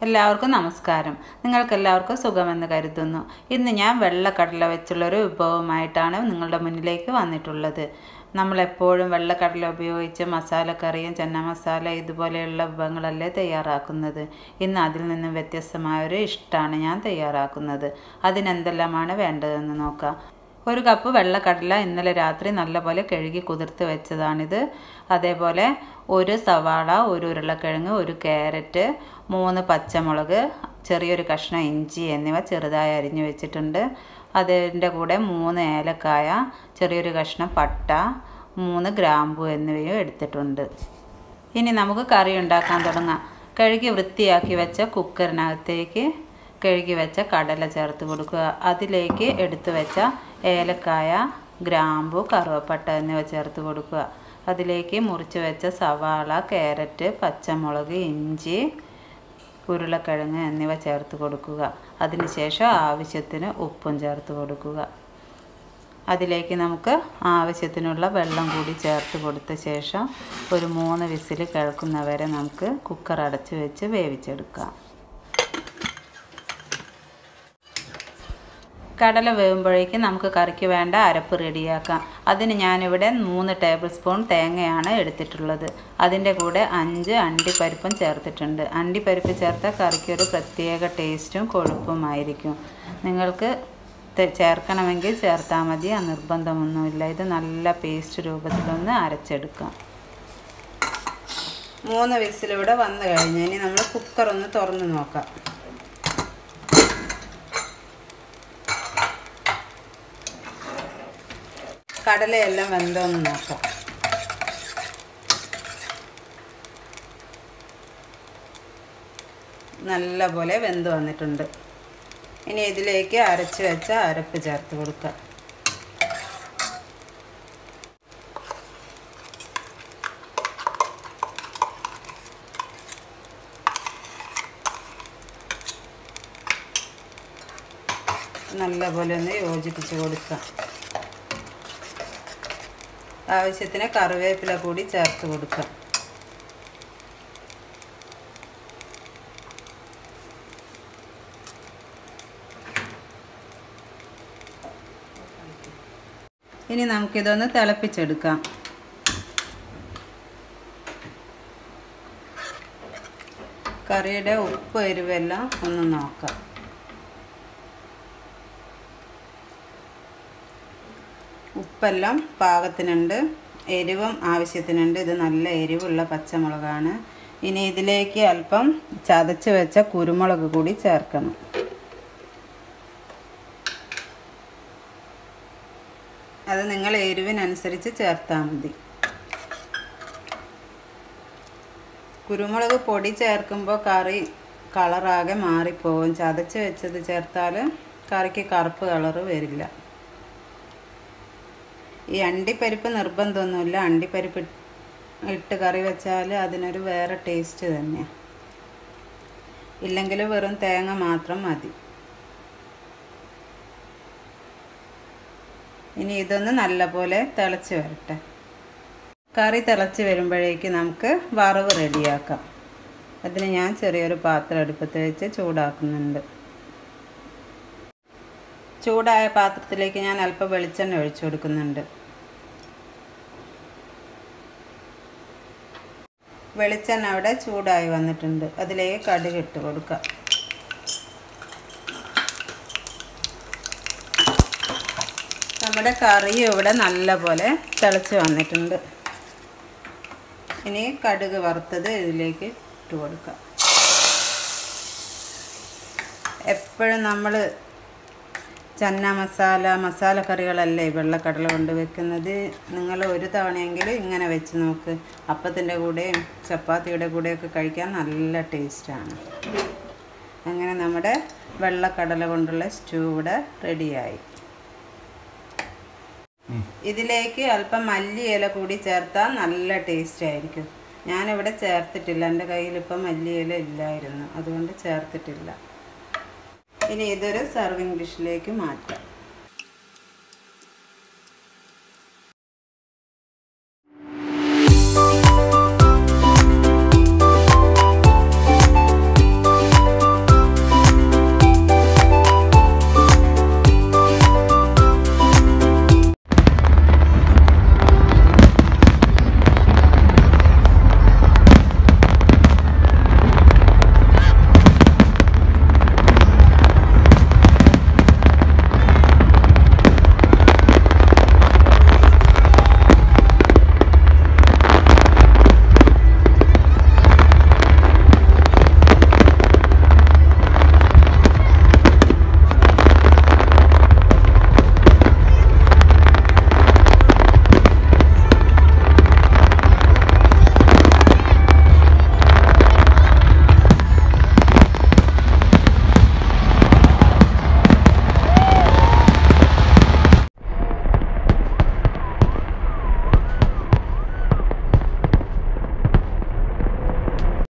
എല്ലാവർക്കും നമസ്കാരം നിങ്ങൾക്കെല്ലാവർക്കും സുഖമെന്ന് കരുതുന്നു ഇന്ന് ഞാൻ വെള്ളക്കടല വെച്ചുള്ളൊരു വിഭവമായിട്ടാണ് നിങ്ങളുടെ മുന്നിലേക്ക് വന്നിട്ടുള്ളത് നമ്മളെപ്പോഴും വെള്ളക്കടല ഉപയോഗിച്ച് മസാലക്കറിയും ചെന്ന മസാല ഇതുപോലെയുള്ള വിഭവങ്ങളല്ലേ തയ്യാറാക്കുന്നത് ഇന്ന് അതിൽ നിന്നും വ്യത്യസ്തമായൊരു ഇഷ്ടമാണ് ഞാൻ തയ്യാറാക്കുന്നത് അതിനെന്തെല്ലാമാണ് വേണ്ടതെന്ന് നോക്കാം ഒരു കപ്പ് വെള്ളക്കടല ഇന്നലെ രാത്രി നല്ലപോലെ കഴുകി കുതിർത്ത് വെച്ചതാണിത് അതേപോലെ ഒരു സവാള ഒരു ഉരുളക്കിഴങ്ങ് ഒരു ക്യാരറ്റ് മൂന്ന് പച്ചമുളക് ചെറിയൊരു കഷ്ണം ഇഞ്ചി എന്നിവ ചെറുതായി അരിഞ്ഞു വെച്ചിട്ടുണ്ട് അതിൻ്റെ കൂടെ മൂന്ന് ഏലക്കായ ചെറിയൊരു കഷ്ണം പട്ട മൂന്ന് ഗ്രാമ്പു എന്നിവയും എടുത്തിട്ടുണ്ട് ഇനി നമുക്ക് കറി ഉണ്ടാക്കാൻ തുടങ്ങാം കഴുകി വൃത്തിയാക്കി വെച്ച കുക്കറിനകത്തേക്ക് കഴുകി വെച്ച കടല ചേർത്ത് കൊടുക്കുക അതിലേക്ക് എടുത്തു വെച്ച ഏലക്കായ ഗ്രാമ്പു കറുവപ്പട്ട എന്നിവ ചേർത്ത് കൊടുക്കുക അതിലേക്ക് മുറിച്ച് വെച്ച സവാള ക്യാരറ്റ് പച്ചമുളക് ഇഞ്ചി ഉരുളക്കിഴങ്ങ് എന്നിവ ചേർത്ത് കൊടുക്കുക അതിനുശേഷം ആവശ്യത്തിന് ഉപ്പും ചേർത്ത് കൊടുക്കുക അതിലേക്ക് നമുക്ക് ആവശ്യത്തിനുള്ള വെള്ളം കൂടി ചേർത്ത് കൊടുത്ത ശേഷം ഒരു മൂന്ന് വിസിൽ കിഴക്കുന്നവരെ നമുക്ക് കുക്കർ അടച്ച് വെച്ച് വേവിച്ചെടുക്കാം കടല വേവുമ്പോഴേക്ക് നമുക്ക് കറിക്ക് വേണ്ട അരപ്പ് റെഡിയാക്കാം അതിന് ഞാനിവിടെ മൂന്ന് ടേബിൾ സ്പൂൺ തേങ്ങയാണ് എടുത്തിട്ടുള്ളത് അതിൻ്റെ കൂടെ അഞ്ച് അണ്ടിപ്പരിപ്പും ചേർത്തിട്ടുണ്ട് അണ്ടിപ്പരിപ്പ് ചേർത്ത കറിക്ക് ഒരു പ്രത്യേക ടേസ്റ്റും കൊഴുപ്പുമായിരിക്കും നിങ്ങൾക്ക് ചേർക്കണമെങ്കിൽ ചേർത്താൽ മതി ആ നിർബന്ധമൊന്നുമില്ല ഇത് നല്ല പേസ്റ്റ് രൂപത്തിലൊന്ന് അരച്ചെടുക്കാം മൂന്ന് വിസിലിവിടെ വന്നു കഴിഞ്ഞ് ഇനി നമ്മൾ കുക്കർ ഒന്ന് തുറന്ന് നോക്കാം കടലയെല്ലാം വെന്തോന്ന് നോക്കാം നല്ല പോലെ വെന്ത് വന്നിട്ടുണ്ട് ഇനി ഇതിലേക്ക് അരച്ച് വെച്ച അരപ്പ് ചേർത്ത് കൊടുക്കുക നല്ല പോലെ ഒന്ന് യോജിപ്പിച്ച് കൊടുക്കാം ആവശ്യത്തിന് കറിവേപ്പില കൂടി ചേർത്ത് കൊടുക്കാം ഇനി നമുക്കിതൊന്ന് തിളപ്പിച്ചെടുക്കാം കറിയുടെ ഉപ്പ് എരിവെല്ലാം ഒന്ന് നോക്കാം ഉപ്പെല്ലാം പാകത്തിനുണ്ട് എരിവും ആവശ്യത്തിനുണ്ട് ഇത് നല്ല എരിവുള്ള പച്ചമുളകാണ് ഇനി ഇതിലേക്ക് അല്പം ചതച്ച് വെച്ച കുരുമുളക് കൂടി ചേർക്കണം അത് നിങ്ങൾ എരിവിനനുസരിച്ച് ചേർത്താൽ മതി കുരുമുളക് പൊടി ചേർക്കുമ്പോൾ കറി കളറാകെ മാറിപ്പോവും ചതച്ച് വെച്ചത് ചേർത്താൽ കറിക്ക് കറുപ്പ് കളറ് വരില്ല ഈ അണ്ടിപ്പരിപ്പ് നിർബന്ധമൊന്നുമില്ല അണ്ടിപ്പരിപ്പ് ഇട്ട് കറി വെച്ചാൽ അതിനൊരു വേറെ ടേസ്റ്റ് തന്നെയാണ് ഇല്ലെങ്കിൽ വെറും തേങ്ങ മാത്രം മതി ഇനി ഇതൊന്ന് നല്ലപോലെ തിളച്ച് വരട്ടെ കറി തിളച്ച് വരുമ്പോഴേക്ക് നമുക്ക് വറവ് റെഡിയാക്കാം അതിന് ഞാൻ ചെറിയൊരു പാത്രം അടുപ്പത്ത് വെച്ച് ചൂടാക്കുന്നുണ്ട് ചൂടായ പാത്രത്തിലേക്ക് ഞാൻ അല്പം വെളിച്ചെണ്ണ ഒഴിച്ചു കൊടുക്കുന്നുണ്ട് വെളിച്ചെണ്ണ അവിടെ ചൂടായി വന്നിട്ടുണ്ട് അതിലേക്ക് കടുക് ഇട്ട് കൊടുക്കാം നമ്മുടെ കറി ഇവിടെ നല്ലപോലെ തിളച്ച് വന്നിട്ടുണ്ട് ഇനി കടുക് വറുത്തത് ഇതിലേക്ക് ഇട്ട് കൊടുക്കാം എപ്പോഴും നമ്മൾ ചന്ന മസാല മസാല കറികളല്ലേ വെള്ളക്കടല കൊണ്ട് വെക്കുന്നത് നിങ്ങൾ ഒരു തവണയെങ്കിലും ഇങ്ങനെ വെച്ച് നോക്ക് അപ്പത്തിൻ്റെ കൂടെയും ചപ്പാത്തിയുടെ കൂടെയൊക്കെ കഴിക്കാൻ നല്ല ടേസ്റ്റാണ് അങ്ങനെ നമ്മുടെ വെള്ളക്കടല കൊണ്ടുള്ള സ്റ്റൂ ഇവിടെ റെഡിയായി ഇതിലേക്ക് അല്പം മല്ലിയില കൂടി ചേർത്താൽ നല്ല ടേസ്റ്റ് ആയിരിക്കും ഞാനിവിടെ ചേർത്തിട്ടില്ല എൻ്റെ കയ്യിൽ ഇപ്പം മല്ലിയില ഇല്ലായിരുന്നു അതുകൊണ്ട് ചേർത്തിട്ടില്ല ഇനി ഇതൊരു സർവിങ് ഡിഷിലേക്ക് മാറ്റാം